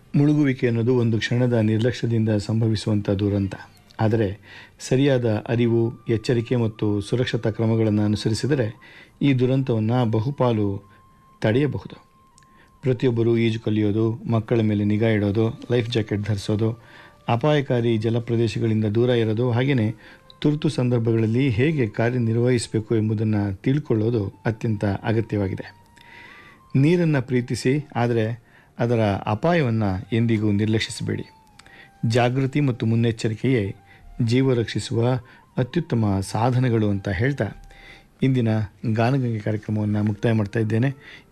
ಮುಳುಗುವಿಕೆ ಅನ್ನೋದು ಒಂದು ಕ್ಷಣದ ನಿರ್ಲಕ್ಷ್ಯದಿಂದ ಸಂಭವಿಸುವಂಥ ದುರಂತ ಆದರೆ ಸರಿಯಾದ ಅರಿವು ಎಚ್ಚರಿಕೆ ಮತ್ತು ಸುರಕ್ಷತಾ ಕ್ರಮಗಳನ್ನು ಅನುಸರಿಸಿದರೆ ಈ ದುರಂತವನ್ನು ಬಹುಪಾಲು ತಡೆಯಬಹುದು ಪ್ರತಿಯೊಬ್ಬರೂ ಈಜು ಕಲಿಯೋದು ಮಕ್ಕಳ ಮೇಲೆ ನಿಗಾ ಇಡೋದು ಲೈಫ್ ಜಾಕೆಟ್ ಧರಿಸೋದು ಅಪಾಯಕಾರಿ ಜಲಪ್ರದೇಶಗಳಿಂದ ದೂರ ಇರೋದು ಹಾಗೆಯೇ ತುರ್ತು ಸಂದರ್ಭಗಳಲ್ಲಿ ಹೇಗೆ ಕಾರ್ಯನಿರ್ವಹಿಸಬೇಕು ಎಂಬುದನ್ನು ತಿಳ್ಕೊಳ್ಳೋದು ಅತ್ಯಂತ ಅಗತ್ಯವಾಗಿದೆ ನೀರನ್ನು ಪ್ರೀತಿಸಿ ಆದರೆ ಅದರ ಅಪಾಯವನ್ನು ಎಂದಿಗೂ ನಿರ್ಲಕ್ಷಿಸಬೇಡಿ ಜಾಗೃತಿ ಮತ್ತು ಮುನ್ನೆಚ್ಚರಿಕೆಯೇ ಜೀವ ರಕ್ಷಿಸುವ ಅತ್ಯುತ್ತಮ ಸಾಧನಗಳು ಅಂತ ಹೇಳ್ತಾ ಇಂದಿನ ಗಾನಗಂಗೆ ಕಾರ್ಯಕ್ರಮವನ್ನು ಮುಕ್ತಾಯ ಮಾಡ್ತಾ ಇದ್ದೇನೆ